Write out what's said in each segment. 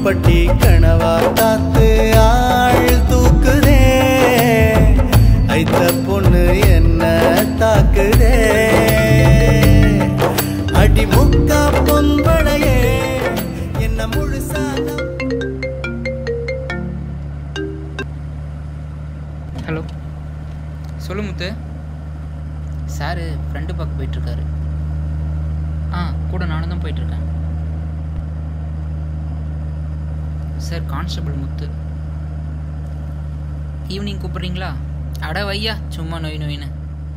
தீப்பட்டி கனவா காத்து ஆள் தூக்குதே ஐத்த பொண்ணு என்ன தாக்குதே அடி முக்கா பொம்பளையே என்ன முழுசா ஹலோ சொல்லு முத்து சாரு ஃப்ரெண்டு பார்க்க போயிட்டுருக்காரு ஆ கூட நானும் தான் போயிட்டுருக்கேன் சார் கான்ஸ்டபிள் முத்து ஈவினிங் கூப்பிட்றீங்களா அட வையா சும்மா நோய் நோயின்னு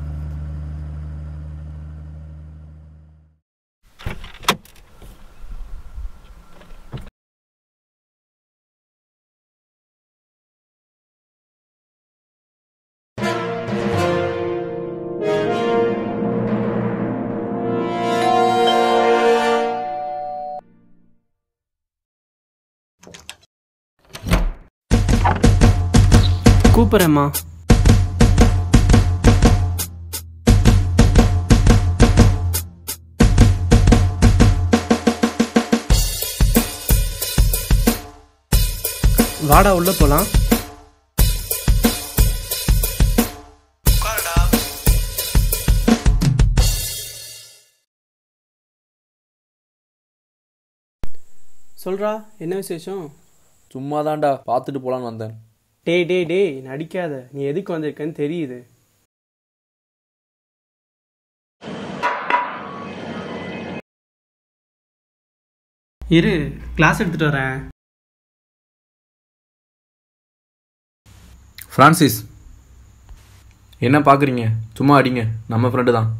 கூப்பிட்றேம்மா வாடா உள்ள போலாம் சொல்றா என்ன விசேஷம் சும்மா தான்டா பார்த்துட்டு போலான்னு வந்தேன் டேய் டேய் டேய் நடிக்காத நீ எதுக்கு வந்திருக்கன்னு தெரியுது இரு கிளாஸ் எடுத்துட்டு வரேன் ஃப்ரான்சிஸ் என்ன பார்க்குறீங்க சும்மா அடிங்க நம்ம ஃப்ரெண்டு தான்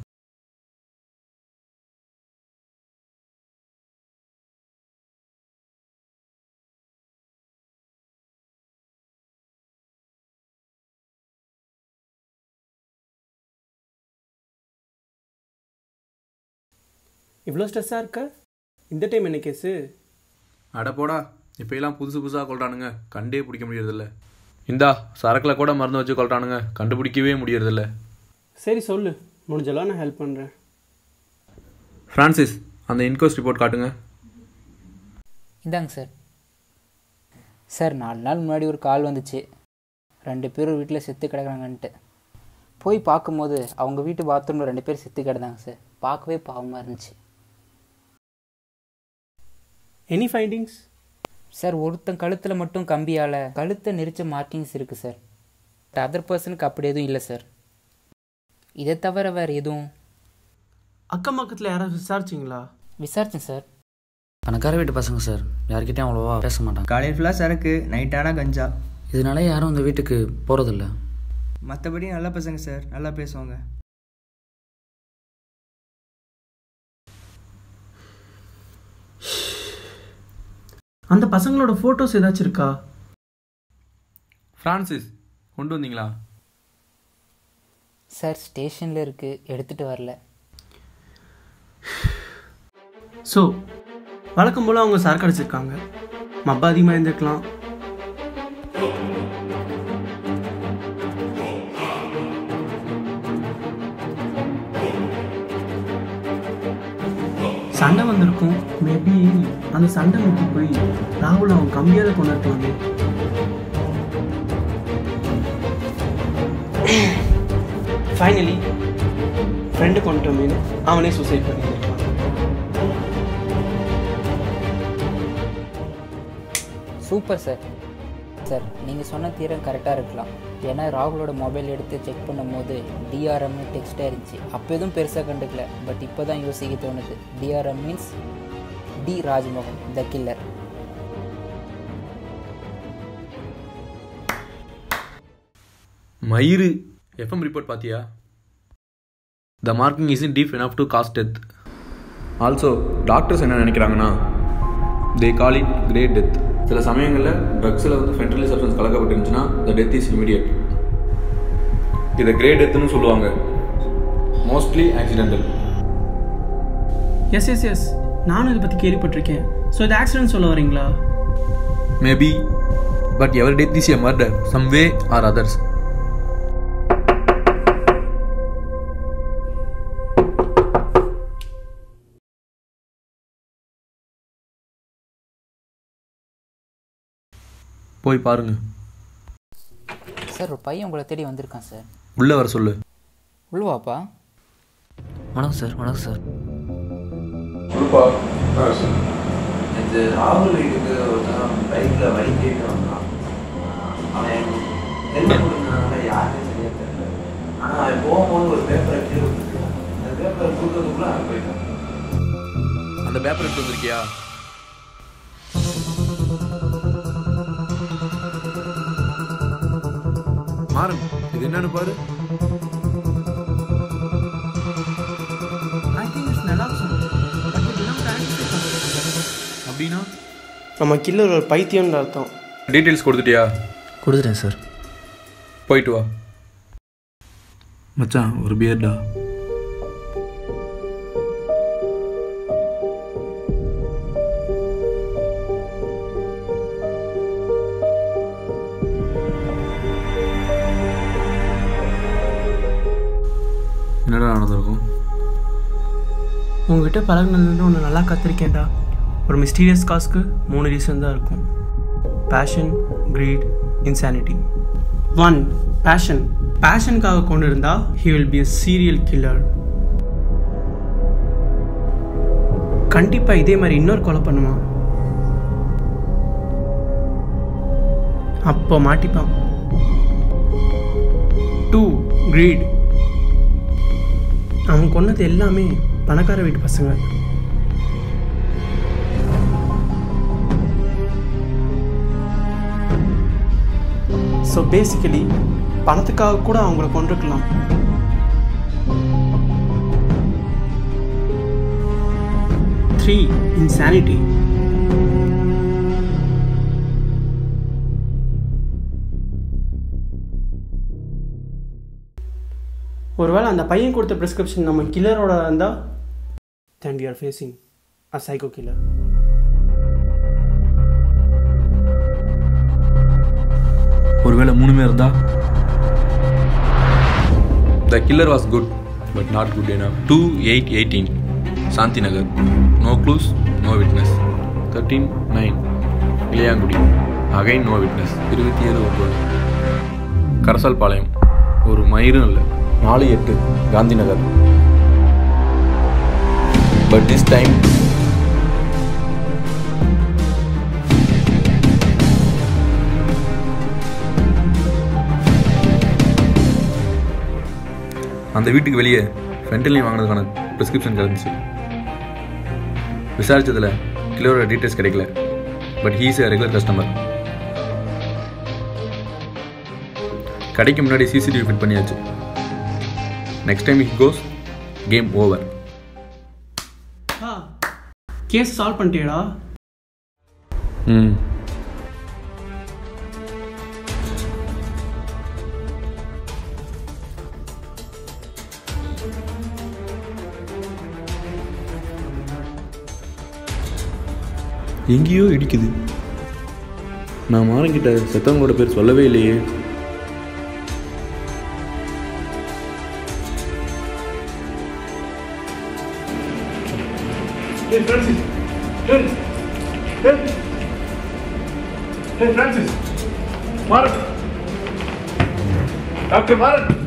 இவ்வளோ ஸ்ட்ரெஸ்ஸாக இருக்க இந்த டைம் என்ன கேஸு அட போடா இப்போ எல்லாம் புதுசு புதுசாக கொள்றானுங்க கண்டே பிடிக்க முடியறதில்ல இந்தா சரக்கில் கூட மருந்து வச்சு கொள்றானுங்க கண்டுபிடிக்கவே முடியறதில்ல சரி சொல்லு முடிஞ்சளவு நான் ஹெல்ப் பண்ணுறேன் ஃப்ரான்சிஸ் அந்த இன்கொஸ்ட் ரிப்போர்ட் காட்டுங்க இந்தாங்க சார் சார் நாலு நாள் முன்னாடி ஒரு கால் வந்துச்சு ரெண்டு பேரும் வீட்டில் செத்து கிடக்குறாங்கன்ட்டு போய் பார்க்கும்போது அவங்க வீட்டு பாத்ரூமில் ரெண்டு பேர் செத்து கிடந்தாங்க சார் பார்க்கவே பாவமாக இருந்துச்சு எனி ஃபைண்டிங்ஸ் சார் ஒருத்தன் கழுத்தில் மட்டும் கம்பியால் கழுத்தை நெரிச்ச மார்க்கிங்ஸ் இருக்குது சார் பட் அதர் பர்சனுக்கு அப்படி எதுவும் இல்லை சார் இதை தவிர வேறு எதுவும் அக்கம் பக்கத்தில் யாராவது விசாரிச்சிங்களா விசாரிச்சேன் சார் பணக்கார வீட்டு பசங்க சார் யார்கிட்டயும் அவ்வளோவா பேச மாட்டாங்க காலையில் ஃபுல்லாக சரக்கு நைட்டானா கஞ்சா இதனால யாரும் அந்த வீட்டுக்கு போகிறதில்ல மற்றபடி நல்ல பசங்க சார் நல்லா பேசுவாங்க அந்த பசங்களோட ஃபோட்டோஸ் ஏதாச்சும் இருக்கா ஃப்ரான்சிஸ் கொண்டு வந்தீங்களா சார் ஸ்டேஷனில் இருக்குது எடுத்துகிட்டு வரல ஸோ வழக்கம் போல் அவங்க சரக்கு அடிச்சிருக்காங்க மப்ப அதிகமாக இருந்திருக்கலாம் சண்டை வந்திருக்கும் மேபி அந்த சண்டை முட்டி போய் ராகுல் அவன் கம்மியாக கொண்டு இருக்கலாமே ஃபைனலி ஃப்ரெண்டு கொண்டு மீன் அவனே சூசைட் பண்ணியிருக்கான் சூப்பர் சார் சார் நீங்கள் சொன்ன தீரம் கரெக்டாக இருக்கலாம் ஏன்னா ராகுலோட மொபைல் எடுத்து செக் பண்ணும்போது டிஆர்எம்னு டெக்ஸ்டாக இருந்துச்சு அப்போ எதுவும் பெருசாக கண்டுக்கல பட் இப்போ தான் யோசிக்க தோணுது TRM means T Rajmohan the killer மயிறு எஃப்எம் ரிப்போர்ட் பார்த்தியா the marking is in deep enough to cause death also doctors என்ன நினைக்கிறாங்கன்னா they call it grey death சில சமயங்களில் ட்ரக்ஸில் வந்து ஃபென்ட்ரலி சப்ஸ்டன்ஸ் கலக்கப்பட்டிருந்துச்சுன்னா த டெத் இஸ் இமிடியட் இதை கிரேட் டெத்துன்னு சொல்லுவாங்க mostly accidental yes yes yes நானும் இதை பற்றி கேள்விப்பட்டிருக்கேன் ஸோ இது ஆக்சிடென்ட் சொல்ல வரீங்களா maybe but ever death is a murder some way or others போய் பாருங்க சார் ஒரு பையன் உங்களை தேடி வந்திருக்கான் சார் உள்ளே வர சொல்லு உள்வாப்பா வணக்கம் சார் வணக்கம் சார் நேற்று ராகுல் வீட்டுக்கு ஒருத்தன் பைக்கில் வழி கேட்டு வந்தான் அவன் ஹெல்மெட் கொடுத்ததுனால யாருமே சரியா தெரியல ஆனால் அவன் போகும்போது ஒரு பேப்பரை கீழே விட்டுருக்கான் அந்த பேப்பரை கொடுக்கறதுக்குள்ள அவன் போயிட்டான் அந்த பேப்பர் எடுத்து வந்திருக்கியா மாறன் இது என்னன்னு பாரு அப்படின்னா நம்ம கில்லர் ஒரு பைத்தியம்னு அர்த்தம் டீட்டெயில்ஸ் கொடுத்துட்டியா கொடுத்துட்டேன் சார் போயிட்டு வா மச்சான் ஒரு பியர்டா என்னடா நடந்திருக்கும் உங்ககிட்ட பழகினதுலேருந்து ஒன்று நல்லா கற்றுருக்கேன்டா ஒரு மிஸ்டீரியஸ் காஸ்க்கு மூணு ரீசன் தான் இருக்கும் passion greed insanity one passion பேஷனுக்காக கொண்டு இருந்தா he will be a serial killer கண்டிப்பாக இதே மாதிரி இன்னொரு கொலை பண்ணுவான் அப்போ மாட்டிப்பான் டூ greed அவன் கொன்னது எல்லாமே பணக்கார வீட்டு பசங்க ஸோ பேசிக்கலி பணத்துக்காக கூட அவங்கள கொண்டிருக்கலாம் த்ரீ இன்சானிட்டி ஒருவேளை அந்த பையன் கொடுத்த ப்ரிஸ்கிரிப்ஷன் நம்ம கில்லரோட இருந்தால் then we are facing a psycho killer ஒருவேளை மூணுமே இருந்தா the killer was good but not good enough too eight eighteen Shanti Nagar no clues no witness thirteen nine Ilayangudi again no witness இருபத்தி ஏழு ஒன்பது கரசால் பாளையம் ஒரு மயிரும் இல்லை நாலு எட்டு Gandhi Nagar but this time அந்த வீட்டுக்கு வெளியே ஃபென்டலின் வாங்கினதுக்கான ப்ரிஸ்கிரிப்ஷன் கிடந்துச்சு விசாரிச்சதில் கிலோட டீட்டெயில்ஸ் கிடைக்கல but he's a regular customer கடைக்கு முன்னாடி சிசிடிவி ஃபிட் பண்ணியாச்சு next time he goes game over case solve பண்ணிட்டேடா ம் எங்கேயோ இடிக்குது நான் மாறங்கிட்ட செத்தவங்களோட பேர் சொல்லவே இல்லையே Hey Francis! Hey! Hey! Hey Francis! Maran! Dr. Maran!